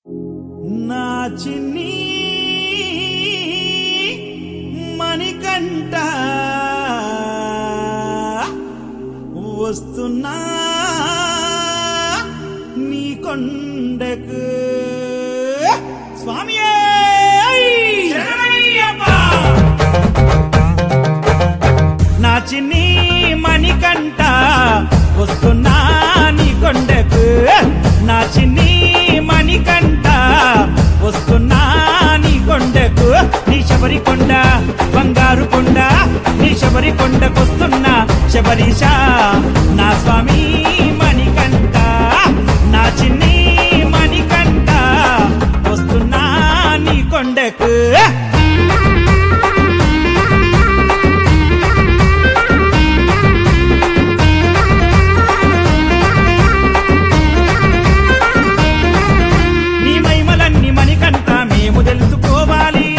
నా చిన్ని మణికంట వస్తున్నా నీ కొండకు స్వామి నా చిన్ని మణికంట వస్తున్నా నీ కొండకు నా చిన్ని మణికంట వస్తున్నా నీ కొండకు నీ శబరి కొండ బంగారు కొండ నీ శబరి కొండకొస్తున్నా శబరీష నా స్వామి మణికంట నా చిన్ని మణికంట వస్తున్నా నీ కొండకు నీ మహిమలన్నీ మణికంట మేము తెలుసుకోవాలి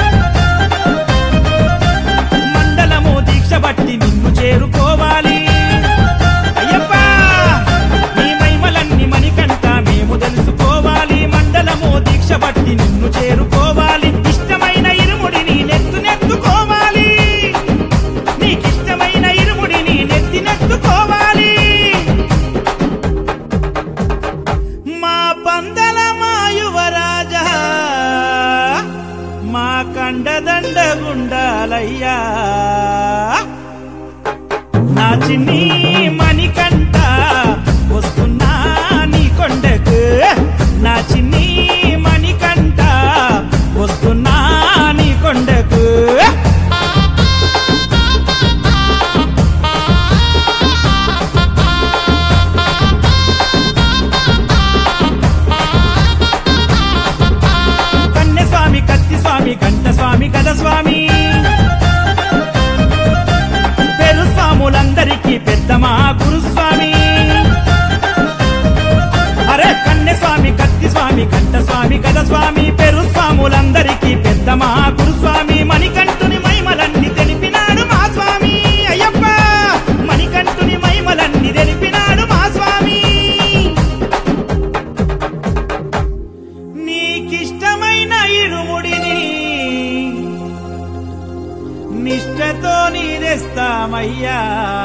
మండలము దీక్ష బట్టి నిన్ను చేరుకోవాలి అయ్యప్ప నీ మహిమలన్నీ మణికంట మేము తెలుసుకోవాలి మండలము దీక్ష బట్టి నిన్ను చేరుకోవాలి ఇష్టమైన ఇరుముడిని నెత్తు నెత్తుకోవాలి నీకిష్టమైన ఇరుముడిని నెత్తి నెత్తుకోవాలి మా పందల మా యువరాజా మా కండదండ గుండాలయ్యా నా చిన్ని మణికంట వస్తున్నా నీ కొండకు నా చిన్ని మణికంట వస్తున్నా నీ కొండకు కన్నె స్వామి కత్తి స్వామి కంట స్వామి గద స్వామి పెరు స్వాములందరికీ పెద్ద మా గురుస్వామి అరే కన్నె స్వామి కత్తి స్వామి కంట స్వామి గద స్వామి పెరు స్వాములందరికీ పెద్ద మా గురుస్వామి మణికంఠుని మహిమలన్నీ తెలిపినాడు మా స్వామి అయ్యప్ప మణికంఠుని మహిమలన్నీ తెలిపినాడు మా స్వామి నీకిష్టమైన ఇరుముడిని నిష్టతో నీరెస్తామయ్యా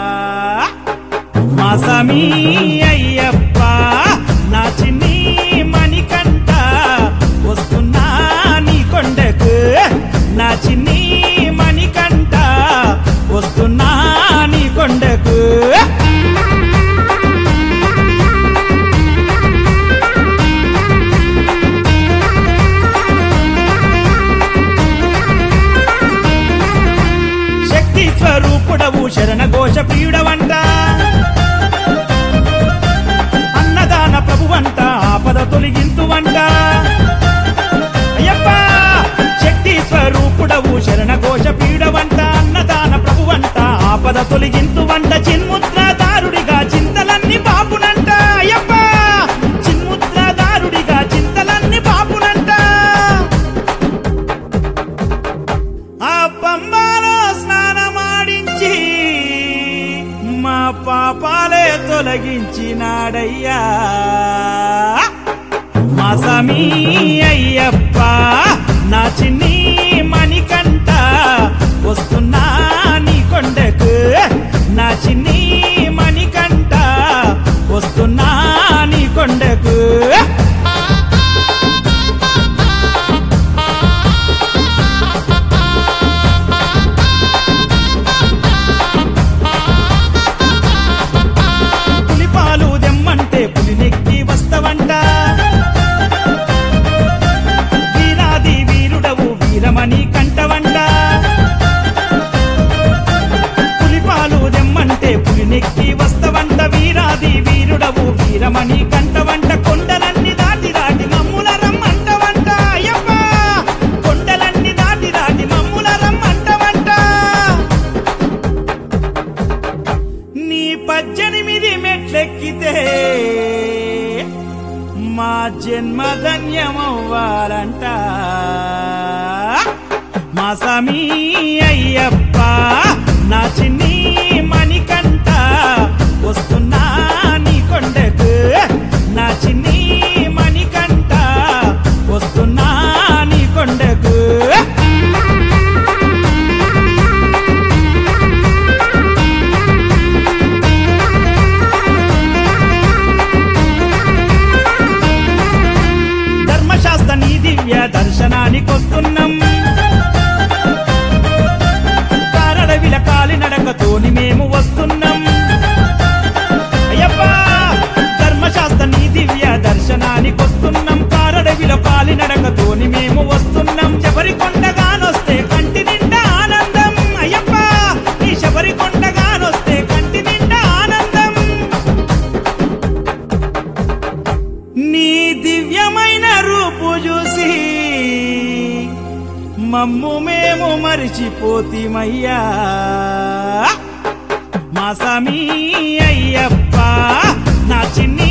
మా సమీ అయ్యప్ప నా చిన్ని మణికంట వస్తున్నా నీ కొండకు నా చిన్ని మణికంట వస్తున్నా నీ కొండకు శక్తి స్వరూపుడవు శరణ ఘోష ప్రియుడవంట అన్నదాన ప్రభువంట ఆపద తొలగింతువంట అయ్యప్ప శక్తి స్వరూపుడవు శరణ ఘోష ప్రియుడవంట అన్నదాన ప్రభువంట ఆపద తొలగింతువంట చిన్ముద్రదారుడిగా చింతలన్నీ బాపునంట అయ్యప్ప చిన్ముద్రదారుడిగా చింతలన్నీ బాపునంట ఆ పంబాలో స్నానమాడించి మా పాపాలే తొలగించినాడయ్యా మా సమీ అయ్యప్ప నా చిన్ని మణికంట వస్తున్నా నీ కొండకు నా చిన్ని మణికంట వస్తున్నా నీ కొండకు పులిపాలు దెమ్మంటే పులినెక్కి వస్తవంట వీరాది వీరుడవు వీరమణి కంటవంట పులిపాలు దెమ్మంటే పులినెక్కి వస్తవంట వీరాది వీరుడవు వీరమణి కంటవంట కొండలన్నీ దాటి దాటి మమ్ముల రమ్మంటవంట అయ్యప్ప కొండలన్నీ దాటి దాటి మమ్ముల రమ్మంటవంట నీ పద్దెనిమిది మెట్లెక్కితే మా జన్మ ధన్యమవ్వాలంట మా సమీ అయ్యప్ప నా చిన్ని మణికంట వస్తున్నా నీ కొండకు నా చిన్ని మణికంట నీ దివ్య దర్శనానికొస్తున్నాం కారడవిల కాలినడకతోని మేము వస్తున్నాం అయ్యప్పా ధర్మశాస్త్ర నీ దివ్య దర్శనానికొస్తున్నాం కారడవిల కాలినడకతోని మేము వస్తున్నాం శబరి కొండగానొస్తే కంటి నిండా ఆనందం అయ్యప్ప నీ శబరి కొండగానొస్తే కంటి నిండా ఆనందం నీ దివ్యమైన రూపు చూసి మమ్ము మేము మరిచిపోతిమయ్యా మా సమీ అయ్యప్ప నా చిన్ని